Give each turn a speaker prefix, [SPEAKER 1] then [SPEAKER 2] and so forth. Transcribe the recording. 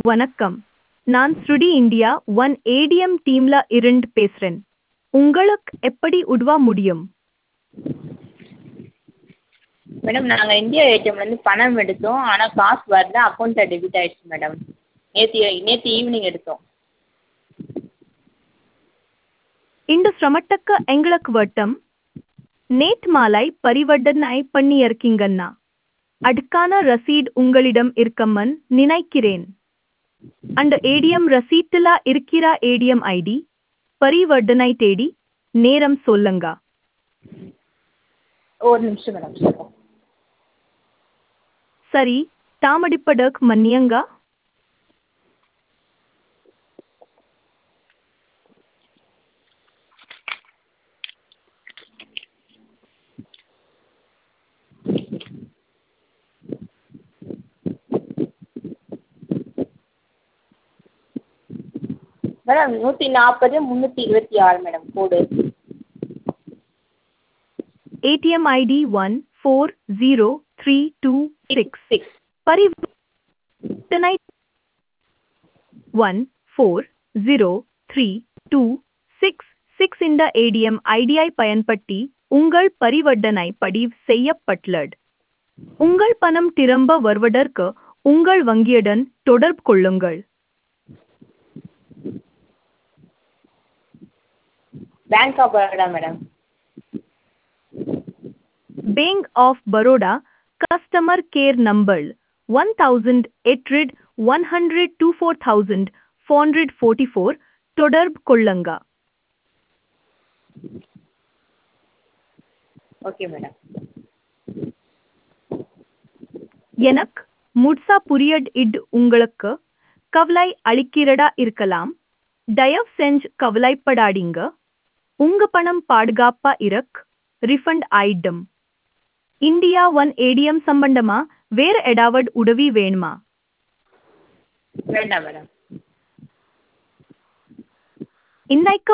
[SPEAKER 1] வணக்கம் நான் ஸ்ருடி இந்தியா ஒன் ஏடிஎம் டீம்ல இருந்து பேசுறேன் உங்களுக்கு எப்படி உதவ முடியும்
[SPEAKER 2] மேடம் நாங்கள் இந்தியா ஏடிஎம்லேருந்து பணம் எடுத்தோம் ஆனால் காசு வரல அக்கௌண்ட்டில் டெபிட் ஆயிடுச்சு மேடம் நேற்று நேற்று ஈவினிங் எடுத்தோம்
[SPEAKER 1] இந்த சிரமத்துக்கு எங்களுக்கு வட்டம் நேட் மாலை பரிவர்த்தனை பண்ணியிருக்கீங்கன்னா அதுக்கான ரசீட் உங்களிடம் இருக்கமன் நினைக்கிறேன் அந்த ஏடிஎம் ரசீட்டில் இருக்கிற ஏடிஎம் ஐடி பரிவர்த்தனை தேடி நேரம் சொல்லுங்க
[SPEAKER 2] ஒரு நிமிஷம் மேடம் சொல்கிறேன்
[SPEAKER 1] சரி தாமடிப்பதற்கு மன்னியங்க
[SPEAKER 2] மேடம் நூற்றி நாற்பது முந்நூற்றி இருபத்தி ஆறு madam code
[SPEAKER 1] ATM ID one four zero three two six
[SPEAKER 2] six
[SPEAKER 1] பரிவர்த்தனை one four zero three two six six இந்த ஏடிஎம் ஐடியை பயன்படுத்தி உங்கள் பரிவர்த்தனை பதிவு செய்யப்பட்டுள்ளது உங்கள் பணம் திரும்ப வருவதற்கு உங்கள் வங்கியுடன் தொடர்பு கொள்ளுங்கள்
[SPEAKER 2] bank of Baroda madam
[SPEAKER 1] bank of Baroda customer care number one thousand எட்ரிட் one hundred two four thousand four hundred forty four தொடர்பு கொள்ளுங்க
[SPEAKER 2] ஓகே மேடம்
[SPEAKER 1] எனக்கு முட்சா புரியட் இட் உங்களுக்கு கவலை அளிக்கிறதா இருக்கலாம் தயவு செஞ்சு கவலைப்படாதீங்க உங்க பணம் பாதுகாப்பா இருக் ரிஃபண்ட் ஆயிடும் இந்தியா ஒன் ஏடிஎம் சம்பந்தமா வேற ஏதாவது உதவி வேணுமா
[SPEAKER 2] வேண்டாம் மேடம்
[SPEAKER 1] இன்னைக்கு